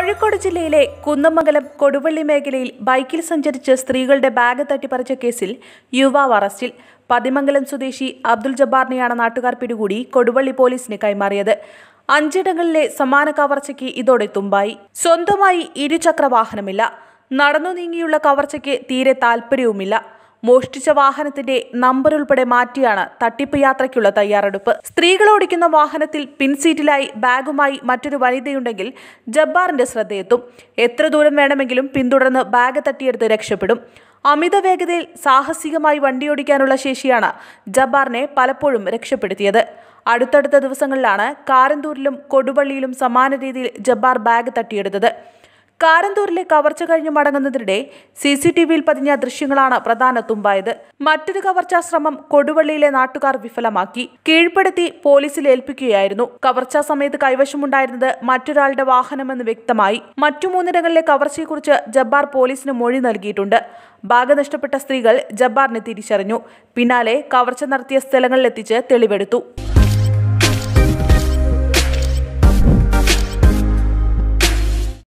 കോഴിക്കോട് ജില്ലയിലെ കുന്നമംഗലം കൊടുവള്ളി മേഖലയിൽ ബൈക്കിൽ സഞ്ചരിച്ച് സ്ത്രീകളുടെ ബാഗ് തട്ടിപ്പറിച്ച കേസിൽ യുവാവ് അറസ്റ്റിൽ പതിമംഗലം സ്വദേശി അബ്ദുൾ ജബ്ബാറിനെയാണ് നാട്ടുകാർ പിടികൂടി കൊടുവള്ളി പോലീസിന് കൈമാറിയത് അഞ്ചിടങ്ങളിലെ സമാന കവർച്ചയ്ക്ക് ഇതോടെ തുമ്പായി സ്വന്തമായി ഇരുചക്ര വാഹനമില്ല നടന്നു നീങ്ങിയുള്ള കവർച്ചയ്ക്ക് തീരെ താല്പര്യവുമില്ല മോഷ്ടിച്ച വാഹനത്തിന്റെ നമ്പർ ഉൾപ്പെടെ മാറ്റിയാണ് തട്ടിപ്പ് യാത്രയ്ക്കുള്ള തയ്യാറെടുപ്പ് സ്ത്രീകൾ ഓടിക്കുന്ന വാഹനത്തിൽ പിൻസീറ്റിലായി ബാഗുമായി മറ്റൊരു വനിതയുണ്ടെങ്കിൽ ജബ്ബാറിന്റെ ശ്രദ്ധയെത്തും എത്ര ദൂരം വേണമെങ്കിലും പിന്തുടർന്ന് ബാഗ് തട്ടിയെടുത്ത് രക്ഷപ്പെടും അമിത വേഗതയിൽ സാഹസികമായി വണ്ടിയോടിക്കാനുള്ള ശേഷിയാണ് ജബ്ബാറിനെ പലപ്പോഴും രക്ഷപ്പെടുത്തിയത് അടുത്തടുത്ത ദിവസങ്ങളിലാണ് കാരന്തൂരിലും കൊടുവള്ളിയിലും സമാന രീതിയിൽ ജബ്ബാർ ബാഗ് തട്ടിയെടുത്തത് കാരന്തൂരിലെ കവർച്ച കഴിഞ്ഞ് മടങ്ങുന്നതിനിടെ സി സി ടി വിയിൽ പതിഞ്ഞ ദൃശ്യങ്ങളാണ് പ്രധാന തുമ്പായത് മറ്റൊരു കവർച്ചാ ശ്രമം കൊടുവള്ളിയിലെ നാട്ടുകാർ വിഫലമാക്കി കീഴ്പ്പെടുത്തി പോലീസിൽ ഏൽപ്പിക്കുകയായിരുന്നു കവർച്ചാ സമയത്ത് കൈവശമുണ്ടായിരുന്നത് മറ്റൊരാളുടെ വാഹനമെന്ന് വ്യക്തമായി മറ്റു മൂന്നിടങ്ങളിലെ കവർച്ചയെക്കുറിച്ച് ജബ്ബാർ പോലീസിന് മൊഴി നൽകിയിട്ടുണ്ട് ബാഗ് നഷ്ടപ്പെട്ട സ്ത്രീകൾ ജബ്ബാറിനെ തിരിച്ചറിഞ്ഞു പിന്നാലെ കവർച്ച നടത്തിയ സ്ഥലങ്ങളിലെത്തിച്ച് തെളിവെടുത്തു